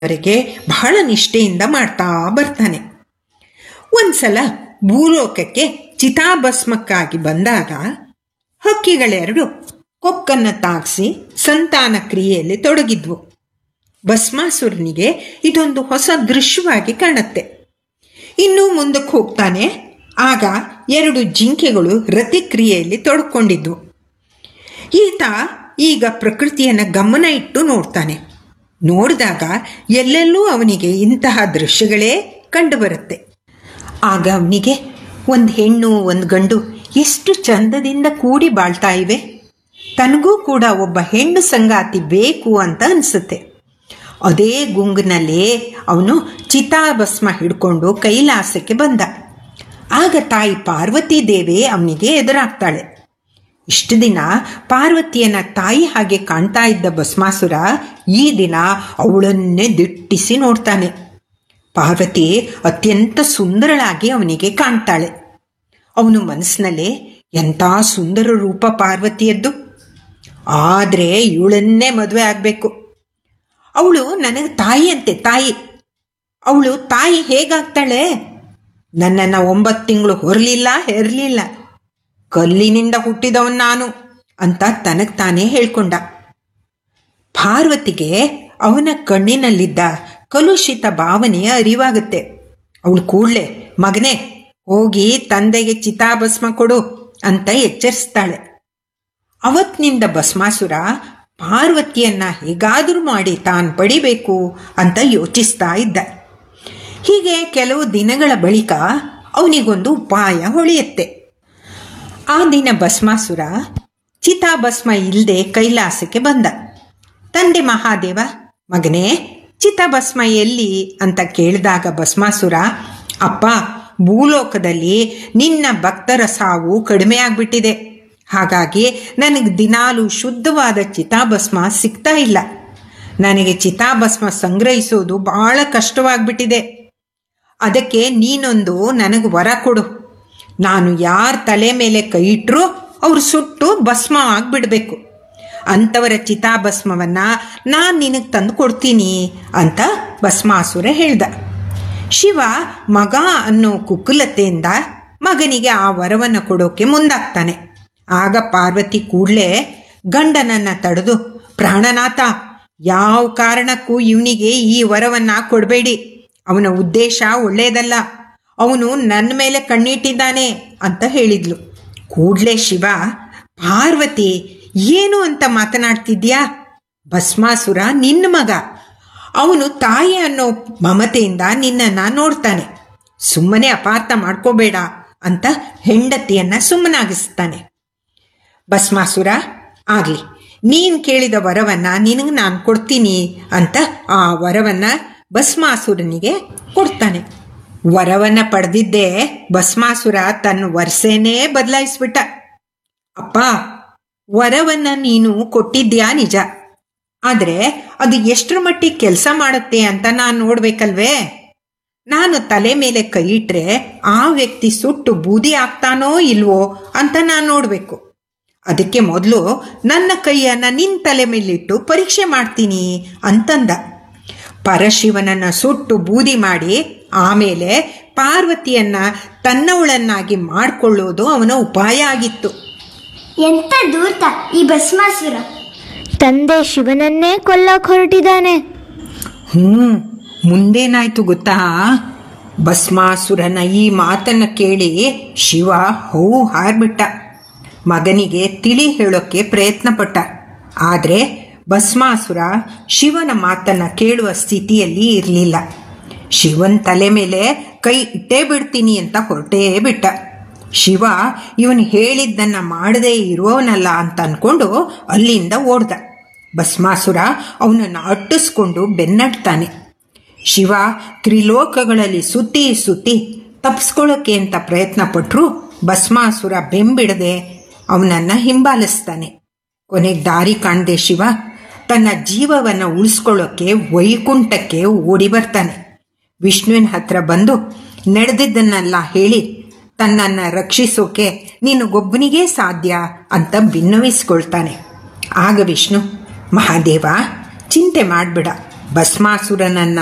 ವರೆಗೆ ಬಹಳ ನಿಷ್ಠೆಯಿಂದ ಮಾಡ್ತಾ ಬರ್ತಾನೆ ಒಂದ್ಸಲ ಭೂಲೋಕಕ್ಕೆ ಚಿತಾಭಸ್ಮಕ್ಕಾಗಿ ಬಂದಾಗ ಹಕ್ಕಿಗಳೆರಡು ಕೊಕ್ಕನ್ನು ತಾಗಿಸಿ ಸಂತಾನ ಕ್ರಿಯೆಯಲ್ಲಿ ತೊಡಗಿದ್ವು ಭಸ್ಮಾಸುರನಿಗೆ ಇದೊಂದು ಹೊಸ ದೃಶ್ಯವಾಗಿ ಕಾಣುತ್ತೆ ಇನ್ನೂ ಮುಂದಕ್ಕೆ ಹೋಗ್ತಾನೆ ಆಗ ಎರಡು ಜಿಂಕೆಗಳು ರತಿಕ್ರಿಯೆಯಲ್ಲಿ ತೊಡ್ಕೊಂಡಿದ್ವು ಈತ ಈಗ ಪ್ರಕೃತಿಯನ್ನು ಗಮನ ಇಟ್ಟು ನೋಡ್ತಾನೆ ನೋಡಿದಾಗ ಎಲ್ಲೆಲ್ಲೂ ಅವನಿಗೆ ಇಂತಹ ದೃಶ್ಯಗಳೇ ಕಂಡುಬರುತ್ತೆ ಆಗ ಅವನಿಗೆ ಒಂದು ಹೆಣ್ಣು ಒಂದು ಗಂಡು ಎಷ್ಟು ಚಂದದಿಂದ ಕೂಡಿ ಬಾಳ್ತಾ ಇವೆ ತನಗೂ ಕೂಡ ಒಬ್ಬ ಹೆಣ್ಣು ಸಂಗಾತಿ ಬೇಕು ಅಂತ ಅನಿಸುತ್ತೆ ಅದೇ ಗುಂಗಿನಲ್ಲಿ ಅವನು ಚಿತಾಭಸ್ಮ ಹಿಡ್ಕೊಂಡು ಕೈಲಾಸಕ್ಕೆ ಬಂದ ಆಗ ತಾಯಿ ಪಾರ್ವತಿ ದೇವಿ ಅವನಿಗೆ ಎದುರಾಗ್ತಾಳೆ ಇಷ್ಟು ದಿನ ಪಾರ್ವತಿಯನ್ನ ತಾಯಿ ಹಾಗೆ ಕಾಣ್ತಾ ಇದ್ದ ಭಸ್ಮಾಸುರ ಈ ದಿನ ಅವಳನ್ನೇ ದಿಟ್ಟಿಸಿ ನೋಡ್ತಾನೆ ಪಾರ್ವತಿ ಅತ್ಯಂತ ಸುಂದರಳಾಗಿ ಅವನಿಗೆ ಕಾಣ್ತಾಳೆ ಅವನು ಮನಸ್ಸಿನಲ್ಲಿ ಎಂಥ ಸುಂದರ ರೂಪ ಪಾರ್ವತಿಯದ್ದು ಆದರೆ ಇವಳನ್ನೇ ಮದುವೆ ಆಗಬೇಕು ಅವಳು ನನಗೆ ತಾಯಿ ಅಂತೆ ತಾಯಿ ಅವಳು ತಾಯಿ ಹೇಗಾಗ್ತಾಳೆ ನನ್ನನ್ನು ಒಂಬತ್ತು ತಿಂಗಳು ಹೊರಲಿಲ್ಲ ಹೆರಲಿಲ್ಲ ಕಲ್ಲಿನಿಂದ ಹುಟ್ಟಿದವನ್ ನಾನು ಅಂತ ತನಗೆ ತಾನೇ ಹೇಳ್ಕೊಂಡ ಪಾರ್ವತಿಗೆ ಅವನ ಕಣ್ಣಿನಲ್ಲಿದ್ದ ಕಲುಷಿತ ಭಾವನೆಯ ಅರಿವಾಗುತ್ತೆ ಅವಳು ಕೂಡಲೇ ಮಗನೇ ಹೋಗಿ ತಂದೆಗೆ ಚಿತಾಭಸ್ಮ ಕೊಡು ಅಂತ ಎಚ್ಚರಿಸ್ತಾಳೆ ಅವತ್ತಿನಿಂದ ಭಸ್ಮಾಸುರ ಪಾರ್ವತಿಯನ್ನ ಹೇಗಾದರೂ ಮಾಡಿ ತಾನು ಪಡಿಬೇಕು ಅಂತ ಯೋಚಿಸ್ತಾ ಇದ್ದ ಹೀಗೆ ಕೆಲವು ದಿನಗಳ ಬಳಿಕ ಅವನಿಗೊಂದು ಉಪಾಯ ಹೊಳೆಯುತ್ತೆ ಆ ದಿನ ಭಸ್ಮಾಸುರ ಚಿತಾಭಸ್ಮ ಇಲ್ಲದೆ ಕೈಲಾಸಕ್ಕೆ ಬಂದ ತಂದೆ ಮಹಾದೇವ ಮಗನೇ ಚಿತಾಭಸ್ಮ ಎಲ್ಲಿ ಅಂತ ಕೇಳಿದಾಗ ಭಸ್ಮಾಸುರ ಅಪ್ಪ ಭೂಲೋಕದಲ್ಲಿ ನಿನ್ನ ಭಕ್ತರ ಸಾವು ಕಡಿಮೆ ಆಗ್ಬಿಟ್ಟಿದೆ ಹಾಗಾಗಿ ನನಗೆ ದಿನಾಲು ಶುದ್ಧವಾದ ಚಿತಾಭಸ್ಮ ಸಿಗ್ತಾ ಇಲ್ಲ ನನಗೆ ಚಿತಾಭಸ್ಮ ಸಂಗ್ರಹಿಸೋದು ಬಹಳ ಕಷ್ಟವಾಗ್ಬಿಟ್ಟಿದೆ ಅದಕ್ಕೆ ನೀನೊಂದು ನನಗೆ ವರ ಕೊಡು ನಾನು ಯಾರ ತಲೆ ಮೇಲೆ ಕೈ ಇಟ್ಟರೂ ಅವ್ರು ಸುಟ್ಟು ಭಸ್ಮ ಆಗಿಬಿಡ್ಬೇಕು ಅಂಥವರ ಚಿತಾಭಸ್ಮವನ್ನು ನಾನು ನಿನಗೆ ತಂದು ಕೊಡ್ತೀನಿ ಅಂತ ಭಸ್ಮಾಸುರ ಹೇಳ್ದ ಶಿವ ಮಗ ಅನ್ನೋ ಕುಕ್ಕುಲತೆಯಿಂದ ಮಗನಿಗೆ ಆ ವರವನ್ನು ಕೊಡೋಕೆ ಮುಂದಾಗ್ತಾನೆ ಆಗ ಪಾರ್ವತಿ ಕೂಡಲೇ ಗಂಡನನ್ನು ತಡೆದು ಪ್ರಾಣನಾಥ ಯಾವ ಕಾರಣಕ್ಕೂ ಇವನಿಗೆ ಈ ವರವನ್ನು ಕೊಡಬೇಡಿ ಅವನ ಉದ್ದೇಶ ಒಳ್ಳೆಯದಲ್ಲ ಅವನು ನನ್ನ ಮೇಲೆ ಕಣ್ಣಿಟ್ಟಿದ್ದಾನೆ ಅಂತ ಹೇಳಿದ್ಲು ಕೂಡಲೇ ಶಿವ ಪಾರ್ವತಿ ಏನು ಅಂತ ಮಾತನಾಡ್ತಿದ್ಯಾ ಭಸ್ಮಾಸುರ ನಿನ್ನ ಮಗ ಅವನು ತಾಯಿ ಅನ್ನೋ ಮಮತೆಯಿಂದ ನಿನ್ನನ್ನು ನೋಡ್ತಾನೆ ಸುಮ್ಮನೆ ಅಪಾರ್ಥ ಮಾಡ್ಕೋಬೇಡ ಅಂತ ಹೆಂಡತಿಯನ್ನ ಸುಮ್ಮನಾಗಿಸ್ತಾನೆ ಭಸ್ಮಾಸುರ ಆಗಲಿ ನೀನು ಕೇಳಿದ ವರವನ್ನ ನಿನಗೆ ನಾನು ಕೊಡ್ತೀನಿ ಅಂತ ಆ ವರವನ್ನ ಭಸ್ಮಾಸುರನಿಗೆ ಕೊಡ್ತಾನೆ ವರವನ್ನ ಪಡೆದಿದ್ದೇ ಭಸ್ಮಾಸುರ ತನ್ನ ವರ್ಷೇನೇ ಬದಲಾಯಿಸ್ಬಿಟ್ಟ ಅಪ್ಪ ವರವನ್ನ ನೀನು ಕೊಟ್ಟಿದ್ಯಾ ನಿಜ ಆದರೆ ಅದು ಎಷ್ಟರ ಮಟ್ಟಿಗೆ ಕೆಲಸ ಮಾಡುತ್ತೆ ಅಂತ ನಾನು ನೋಡ್ಬೇಕಲ್ವೇ ನಾನು ತಲೆ ಮೇಲೆ ಕೈ ಇಟ್ರೆ ಆ ವ್ಯಕ್ತಿ ಸುಟ್ಟು ಬೂದಿ ಆಗ್ತಾನೋ ಇಲ್ವೋ ಅಂತ ನಾನು ನೋಡಬೇಕು ಅದಕ್ಕೆ ಮೊದಲು ನನ್ನ ಕೈಯನ್ನು ನಿನ್ನ ತಲೆ ಮೇಲಿಟ್ಟು ಪರೀಕ್ಷೆ ಮಾಡ್ತೀನಿ ಅಂತಂದ ಪರಶಿವನನ್ನ ಸುಟ್ಟು ಬೂದಿ ಮಾಡಿ ಆಮೇಲೆ ಪಾರ್ವತಿಯನ್ನ ತನ್ನವಳನ್ನಾಗಿ ಮಾಡಿಕೊಳ್ಳೋದು ಅವನ ಉಪಾಯ ಆಗಿತ್ತು ಎಂತ ದೂರ್ತ ಈ ಭಸ್ಮಾಸುರ ತಂದೆ ಶಿವನನ್ನೇ ಕೊಲ್ಲಕ್ ಹೊರಟಿದ್ದಾನೆ ಹ್ಞೂ ಮುಂದೇನಾಯ್ತು ಗೊತ್ತಾ ಭಸ್ಮಾಸುರನ ಈ ಮಾತನ್ನು ಕೇಳಿ ಶಿವ ಹೂ ಹಾರ್ಬಿಟ್ಟ ಮಗನಿಗೆ ತಿಳಿ ಹೇಳೋಕ್ಕೆ ಪ್ರಯತ್ನ ಪಟ್ಟ ಆದರೆ ಭಸ್ಮಾಸುರ ಶಿವನ ಮಾತನ್ನು ಕೇಳುವ ಸ್ಥಿತಿಯಲ್ಲಿ ಇರಲಿಲ್ಲ ಶಿವನ್ ತಲೆ ಮೇಲೆ ಕೈ ಇಟ್ಟೇ ಬಿಡ್ತೀನಿ ಅಂತ ಹೊರಟೇ ಬಿಟ್ಟ ಶಿವ ಇವನು ಹೇಳಿದ್ದನ್ನು ಮಾಡದೇ ಇರುವವನಲ್ಲ ಅಂತ ಅಂದ್ಕೊಂಡು ಅಲ್ಲಿಂದ ಓಡ್ದ ಭಸ್ಮಾಸುರ ಅವನನ್ನು ಅಟ್ಟಿಸ್ಕೊಂಡು ಬೆನ್ನಟ್ತಾನೆ ಶಿವ ತ್ರಿಲೋಕಗಳಲ್ಲಿ ಸುತ್ತಿ ಸುತ್ತಿ ತಪ್ಪಿಸ್ಕೊಳ್ಳೋಕೆ ಅಂತ ಪ್ರಯತ್ನ ಪಟ್ಟರು ಭಸ್ಮಾಸುರ ಬೆಂಬಿಡದೆ ಅವನನ್ನು ಹಿಂಬಾಲಿಸ್ತಾನೆ ಕೊನೆಗೆ ದಾರಿ ಕಾಣದೆ ಶಿವ ತನ್ನ ಜೀವವನ್ನು ಉಳಿಸ್ಕೊಳ್ಳೋಕೆ ವೈಕುಂಠಕ್ಕೆ ಓಡಿ ಬರ್ತಾನೆ ವಿಷ್ಣುವಿನ ಹತ್ರ ಬಂದು ನಡೆದಿದ್ದನ್ನೆಲ್ಲ ಹೇಳಿ ತನ್ನನ್ನು ರಕ್ಷಿಸೋಕೆ ನಿನಗೊಬ್ಬನಿಗೇ ಸಾಧ್ಯ ಅಂತ ಭಿನ್ನವಿಸ್ಕೊಳ್ತಾನೆ ಆಗ ವಿಷ್ಣು ಮಹಾದೇವ ಚಿಂತೆ ಮಾಡಬೇಡ ಭಸ್ಮಾಸುರನನ್ನ